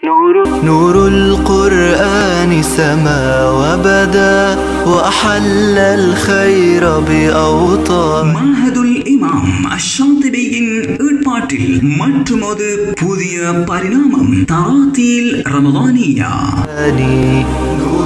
نور القرآن سما وبدا وأحل الخير بأوطان மாஹதுல் இமாம் அஷாந்திபியின் ஏற்பாட்டில் மற்றுமொரு புதிய பரிணாமம் தராத்தில் ரமதானியா نور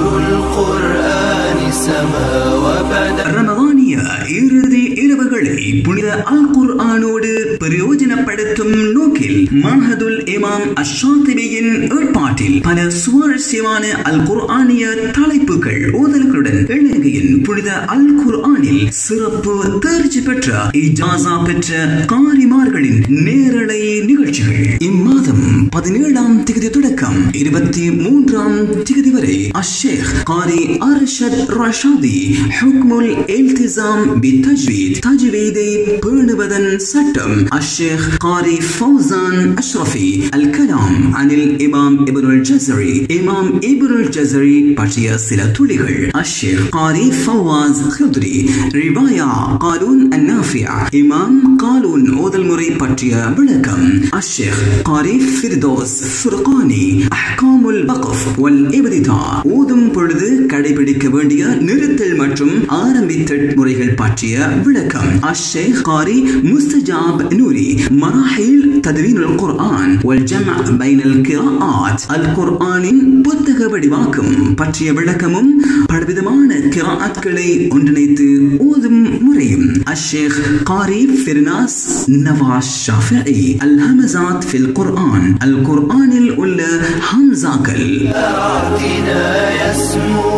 القرآن سما وبدا ரமதானிய இறுதி இரவுகளை புனித அல் குர்ஆனோடு பிரயோஜனப்படுத்தும் நோக்கில் மாஹதுல் இமாம் அஷாந்திபியின் ஏற்பாட்டில் பல சுவாரஸ்யமான அல் குர்ஆனிய தலைப்புகள் ஓதல்களுடன் இலங்கையின் புனித அல் குர்ஆனில் சிறப்பு தேர்ச்சி பெற்ற இஜாசா பெற்ற காரிமார்களின் நேரலை நிகழ்ச்சிகள் இம்மாதம் பதினேழாம் திகதி தொடக்கம் இருபத்தி மூன்றாம் திகதி வரை அஷேக் காரி அர்ஷத் ரஷாதி ஹுக்முல் இல்திசாம் பித்தஜ்வீத் தஜ்வீதை பேணுவதன் சட்டம் அஷேக் காரி ஃபௌசான் அஷ்ரஃபி அல் கலாம் அனில் இமாம் இப்னுல் ஜஸரி இமாம் இப்னுல் ஜஸரி பற்றிய சில துளிகள் அஷேக் காரி ஃபவாஸ் ஹுத்ரி ரிவாயா காலூன் அந்நாஃபியா இமாம் காலூன் ஓதல் முறை பற்றிய விளக்கம் அஷேக் காரி ஃபிர்தோஸ் ஃபுர்கானி அஹ்காமுல் வக்ஃப் வல் இப்திதா ஓதும் பொழுது கடைபிடிக்க வேண்டிய நிறுத்தல் மற்றும் ஆரம்பித்தல் முறைகள் பற்றிய விளக்கம் அஷேக் காரி முஸ்தஜாப் நூரி மராஹில் தத்வீனுல் குர்ஆன் வல் ஜம்அ பைனல் கிராஆத் அல் குர்ஆனின் புத்தக வடிவாக்கம் பற்றிய விளக்கமும் பலவிதமான கிராஅத்களை ஒன்றிணைத்து ஓதும் முறையும் அஷேக் காரி ஃபிர்னாஸ் நவாஸ் ஷாஃபிஇ அல் ஹமசாத் ஃபில் குர்ஆன் அல் குர்ஆனில் உள்ள ஹம்சாக்கள் ربنا يسمو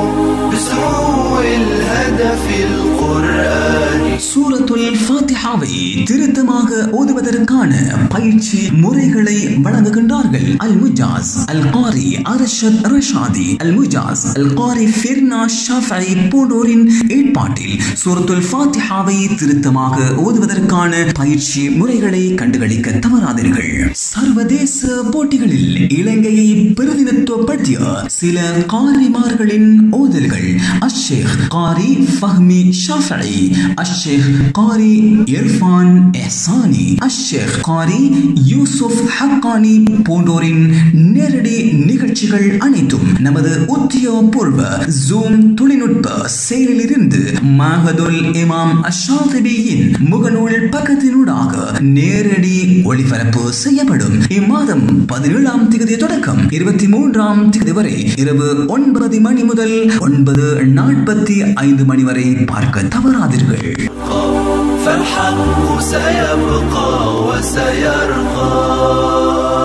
بسمو الهدف القرآني சூரத்துல் ஃபாத்திஹாவை திருத்தமாக ஓதுவதற்கான பயிற்சி முறைகளை வழங்குகின்றார்கள் அல் முஜாஸ் அல் காரி அரஷத் ரஷாதி அல் முஜாஸ் அல் காரி ஃபிர்னா ஷாஃபி போன்றோரின் ஏற்பாட்டில் சூரத்துல் ஃபாத்திஹாவை திருத்தமாக ஓதுவதற்கான பயிற்சி முறைகளை கண்டுகளிக்க தவறாதீர்கள் சர்வதேச போட்டிகளில் இலங்கையை பிரதிநிதித்துவப்படுத்திய சில காரிமார்களின் ஓதல்கள் அஷேக் காரி ஃபஹ்மி ஷாஃபி அஷேக் காரி இர்ஃபான் எஹ்சானி அஷேக் காரி யூசுப் ஹக்கானி போன்றோரின் நேரடி நிகழ்ச்சிகள் அனைத்தும் நமது உத்தியோகபூர்வ ஜூம் தொழில்நுட்ப செயலிலிருந்து மாஹதுல் இமாம் அஷாதிபியின் முகநூல் பக்கத்தினூடாக நேரடி ஒளிபரப்பு செய்யப்படும் இம்மாதம் பதினேழாம் தேதி தொடக்கம் இருபத்தி மூன்றாம் தேதி வரை இரவு ஒன்பது மணி முதல் ஒன்பது நாற்பத்தி ஐந்து மணி வரை பார்க்க தவறாதீர்கள் فالحق سيبقى وسيرقى